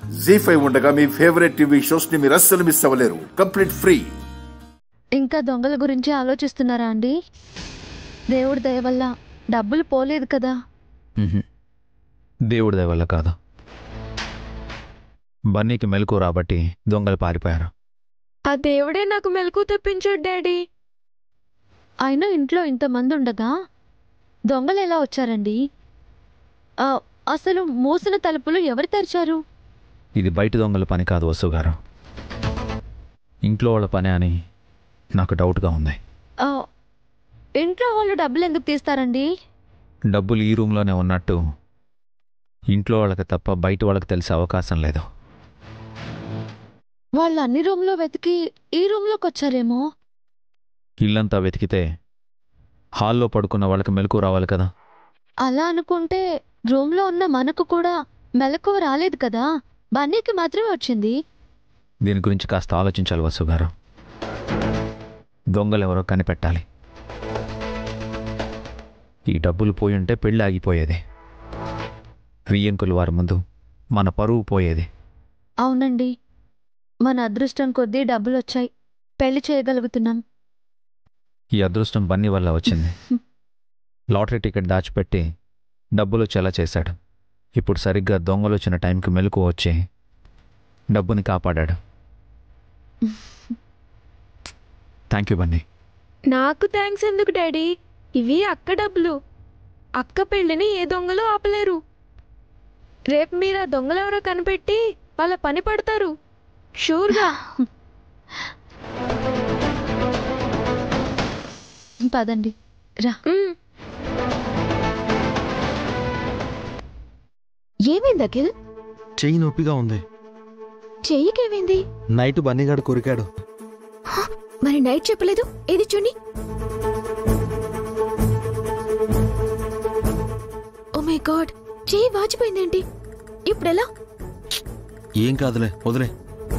G five ఉండగా మీ favourite TV shows ని మీరు అస్సలు మిస్ అవ్వలేరు కంప్లీట్ ఫ్రీ ఇంకా దొంగల గురించి ఆలోచిస్తున్నారా అండి దేవుడి దయ వల్ల డబ్బులు పోలేదు కదా మ్హూ. దేవుడి దయ వల్ల కాదు బన్నీకి మెలకు రాబట్టి దొంగలు పారిపోయారు ఆ దేవుడే నాకు మెలకు తెప్పించాడు డాడీ అయినా ఇంట్లో ఇంతమంది ఉండగా దొంగలు ఎలా వచ్చారండి ఆ, అసలు మూసిన తలుపులు ఎవరు తెరిచారు ఇది బయట దొంగల పని కాదు వసు గారు ఇంట్లో వాళ్ళ పని అని నాకు డౌట్గా ఉంది ఆ, ఇంట్లో వాళ్ళు డబ్బులు ఎందుకు తీస్తారండి డబ్బులు ఈ రూమ్లోనే ఉన్నట్టు ఇంట్లో వాళ్ళకి తప్ప బయట వాళ్ళకి తెలిసే అవకాశం లేదు వాళ్ళు అన్ని రూమ్లో వెతికి ఈ రూమ్లోకి వచ్చారేమో ఇల్లంతా వెతికితే హాల్లో పడుకున్న వాళ్ళకి మెలకు రావాలి కదా అలా అనుకుంటే రూమ్లో ఉన్న మనకు కూడా మెలకువ రాలేదు కదా బన్నీకి మాత్రమే వచ్చింది దీని గురించి కాస్త ఆలోచించాలి వసు గారు దొంగలు ఎవరో కనిపెట్టాలి ఈ డబ్బులు పోయి ఉంటే పెళ్ళి ఆగిపోయేది వియ్యంకులు వారి ముందు మన పరువు పోయేది అవునండి మన అదృష్టం కొద్దీ డబ్బులు వచ్చాయి పెళ్లి చేయగలుగుతున్నాం ఈ అదృష్టం బన్నీ వల్ల వచ్చింది లాటరీ టికెట్ దాచిపెట్టి డబ్బులు చెల చేశాడు ఇప్పుడు సరిగ్గా దొంగలు వచ్చిన టైంకి మెలకు వచ్చి డబ్బుని కాపాడాడు థ్యాంక్ యూ బన్నీ నాకు థ్యాంక్స్ ఎందుకు డాడీ ఇవి అక్క డబ్బులు అక్క పెళ్ళిని ఏ దొంగలు ఆపలేరు రేపు మీరు ఆ దొంగలెవరో కనిపెట్టి వాళ్ళ పని పడతారు షూర్గా పదండి రా మ్. ఏమైంది అఖిల్ చెయ్యి నొప్పిగా ఉంది చెయ్యికేమైంది నైట్ బన్నీగాడు కొరికాడు మరి నైట్ చెప్పలేదు ఏది చూని ఓ మై గాడ్ చెయ్యి వాచిపోయిందేంటి ఇప్పుడెలా ఏం కాదులే వదిలే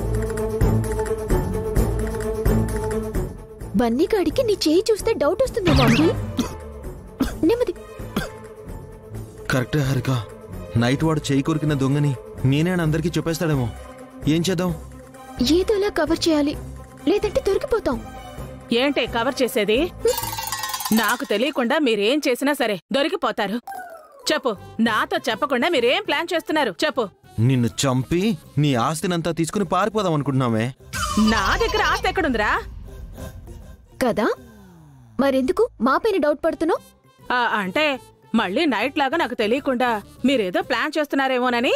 బన్నీ గాడికి నీ చెయ్యి చూస్తే డౌట్ వస్తుందేమో అండి నెమ్మది కరెక్టే హారిక నైట్ వాడు చేయి కొరికిన దొంగని నేనే అని అందరికీ చెప్పేస్తాడేమో ఏం చేద్దాం ఏదోలా కవర్ చేయాలి లేదంటే దొరికిపోతాం ఏంటే కవర్ చేసేది నాకు తెలియకుండా మీరేం చేసినా సరే దొరికిపోతారు చెప్పు నాతో చెప్పకుండా మీరేం ప్లాన్ చేస్తున్నారు చెప్పు నిన్ను చంపి నీ ఆస్తినంతా తీసుకుని పారిపోదాం అనుకుంటున్నామే నా దగ్గర ఆస్తి ఎక్కడుందిరా కదా మరెందుకు మా పైన డౌట్ పడుతున్నావు ఆ, అంటే మళ్ళీ నైట్ లాగా నాకు తెలియకుండా మీరేదో ప్లాన్ చేస్తున్నారేమోనని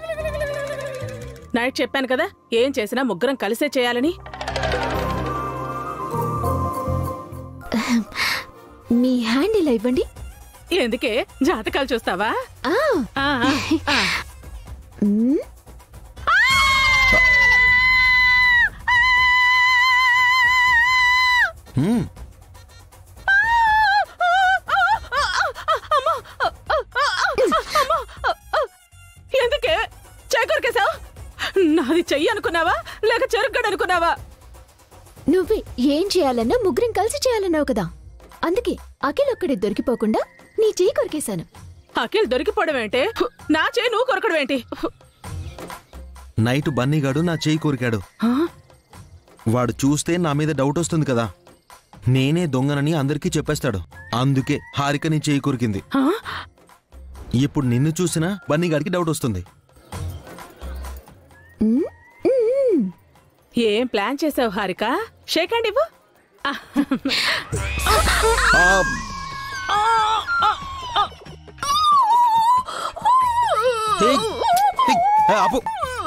నైట్ చెప్పాను కదా ఏం చేసినా ముగ్గురం కలిసే చేయాలని మీ హ్యాండ్ ఇలా ఇవ్వండి ఎందుకే జాతకాలు చూస్తావా ఆ ఆ, ఆ, ఆ. మ్మ్. హ్మ్, ఎందుకే చేకొరికేశావు నాది చెయ్యి అనుకున్నావా లేక చెరుగ్గడు అనుకున్నావా నువ్వే ఏం చేయాలన్నా ముగ్గురం కలిసి చేయాలన్నావు కదా అందుకే అఖిల్ ఒక్కడే దొరికిపోకుండా నీ చేయి కొరికేశాను అఖిల్ దొరికిపోవడం ఏంటి నా చేయి నువ్వు కొరకడం ఏంటి నైట్ బన్నీగాడు నా చేయి కొరికాడు ఆ? వాడు చూస్తే నా మీద డౌట్ వస్తుంది కదా నేనే దొంగనని అందరికీ చెప్పేస్తాడు అందుకే హారిక నీ చేయి కొరికింది ఆ? ఇప్పుడు నిన్ను చూసినా బన్నీగాడికి డౌట్ వస్తుంది మ్మ్? మ్మ్. ఏం ప్లాన్ చేసావు హారిక షేక్ హ్యాండ్ ఇవ్వు ఆ, ఆ, ఏయ్, ఏయ్, ఏ, ఆపు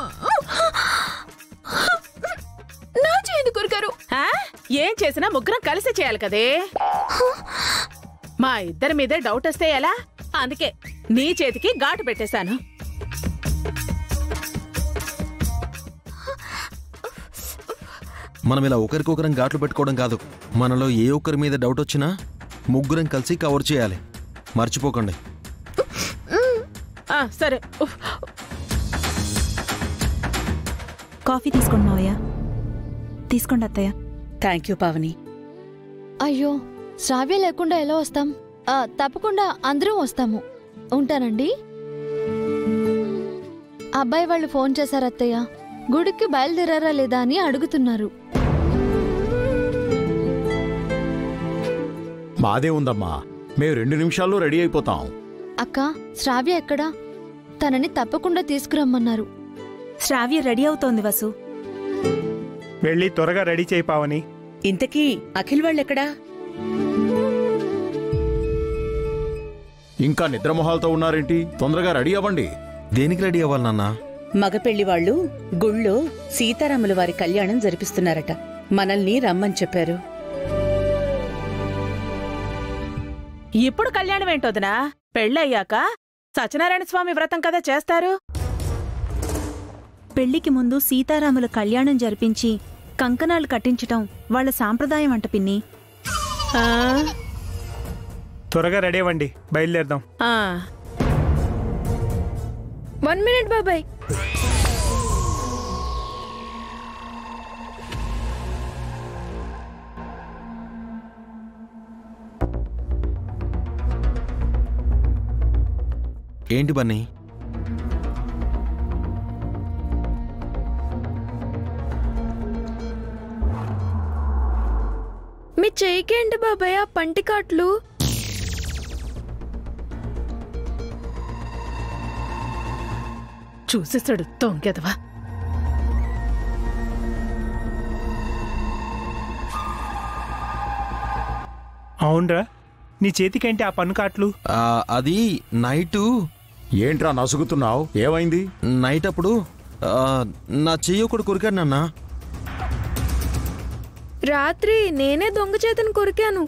నా చేయి కొరికారు ఆ? ఏం చేసినా ముగ్గురం కలిసి చేయాలి కదే మా ఇద్దరి మీదే డౌట్ వస్తే ఎలా అందుకే నీ చేతికి ఘాటు పెట్టేశాను మనం ఇలా ఒకరికొకరం ఘాట్లు పెట్టుకోవడం కాదు మనలో ఏ ఒక్కరి మీద డౌట్ వచ్చినా ముగ్గురం కలిసి కవర్ చేయాలి మర్చిపోకండి ఆ, సరే ఉఫ్. కాఫీ తీసుకోండి మావయ్య తీసుకోండి అత్తయ్య థ్యాంక్ యూ పావని అయ్యో శ్రావ్య లేకుండా ఎలా వస్తాం ఆ, తప్పకుండా అందరం వస్తాము ఉంటానండి అబ్బాయి వాళ్ళు ఫోన్ చేశారు అత్తయ్య గుడికి బయలుదేరారా లేదా అని అడుగుతున్నారు మాదే ఉందమ్మా మేము రెండు నిమిషాల్లో రెడీ అయిపోతాం అక్క శ్రావ్య ఎక్కడా తనని తప్పకుండా తీసుకురమ్మన్నారు శ్రావ్య రెడీ అవుతోంది వసు వెళ్ళి త్వరగా రెడీ చేయి పావని ఇంతకీ అఖిల్ వాళ్ళెక్కడా ఇంకా నిద్రమొహాలతో ఉన్నారేంటి తొందరగా రెడీ అవ్వండి దేనికి రెడీ అవ్వాలి నాన్న మగ పెళ్లి వాళ్ళు గుళ్ళో సీతారాముల వారి కళ్యాణం జరిపిస్తున్నారట మనల్ని రమ్మని చెప్పారు ఇప్పుడు కళ్యాణం ఏంటోదనా పెళ్ళయ్యాక సత్యనారాయణ స్వామి వ్రతం కదా చేస్తారు పెళ్లికి ముందు సీతారాముల కళ్యాణం జరిపించి కంకణాలు కట్టించటం వాళ్ళ సాంప్రదాయం అంట పిన్ని ఆ, త్వరగా రెడీ అవ్వండి బయలుదేరదాం ఆ. వన్ మినిట్ బాబాయ్ ఏంటి బన్నీ మీ చేయికేంటి బాబాయ్ ఆ పంటి కాట్లు చూసేసాడు తొంగెదవా అవునరా నీ చేతికేంటి ఆ పన్ను కాట్లు ఆ, అది నైటు ఏంట్రా నసుగుతున్నావు ఏమైంది నైట్ అప్పుడు ఆ, నా చెయ్యి ఒకటి కొరికాడు నాన్న రాత్రి నేనే దొంగ చేతిని కొరికాను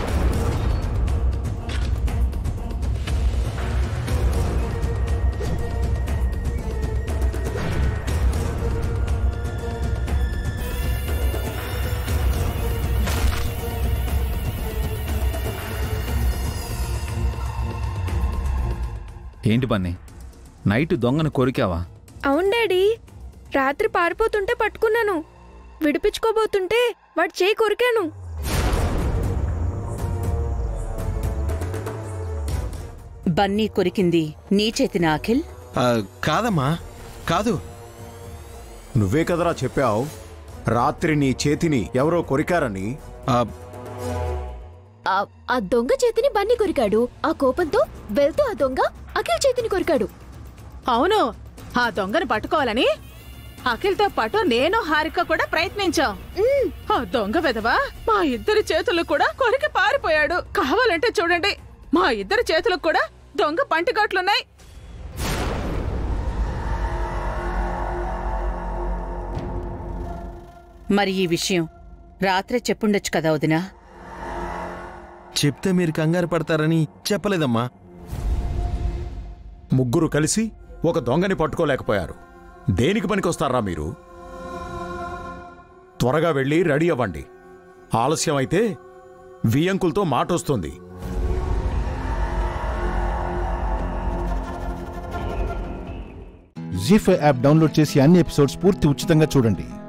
ఏంటి బన్నీ నైట్ దొంగను కొరికావా అవును డాడీ రాత్రి పారిపోతుంటే పట్టుకున్నాను విడిపించుకోబోతుంటే వాడు చేయి కొరికాను బన్నీ కొరికింది నీ చేతిన అఖిల్ ఆ, కాదమ్మా కాదు నువ్వే కదరా చెప్పావు రాత్రి నీ చేతిని ఎవరో కొరికారని ఆ, ఆ ఆ దొంగ చేతిని బన్నీ కొరికాడు ఆ కోపంతో వెళ్తూ ఆ దొంగ అఖిల్ చేతిని కొరికాడు అవును ఆ దొంగను పట్టుకోవాలని అఖిల్తో పాటు నేను హారిక కూడా ప్రయత్నించాం ఆ దొంగ వెధవా మా ఇద్దరి చేతులు కూడా కొరికి పారిపోయాడు కావాలంటే చూడండి మా ఇద్దరి చేతులకు కూడా దొంగ పంటిగాట్లున్నాయి మరి ఈ విషయం రాత్రే చెప్పుండొచ్చు కదా వదినా చెప్తే మీరు కంగారు పడతారని చెప్పలేదమ్మా ముగ్గురు కలిసి ఒక దొంగని పట్టుకోలేకపోయారు దేనికి పనికొస్తారా మీరు త్వరగా వెళ్ళి రెడీ అవ్వండి ఆలస్యం అయితే వియంకులతో మాటొస్తుంది జీ ఫైవ్ యాప్ డౌన్లోడ్ చేసి అన్ని ఎపిసోడ్స్ పూర్తి ఉచితంగా చూడండి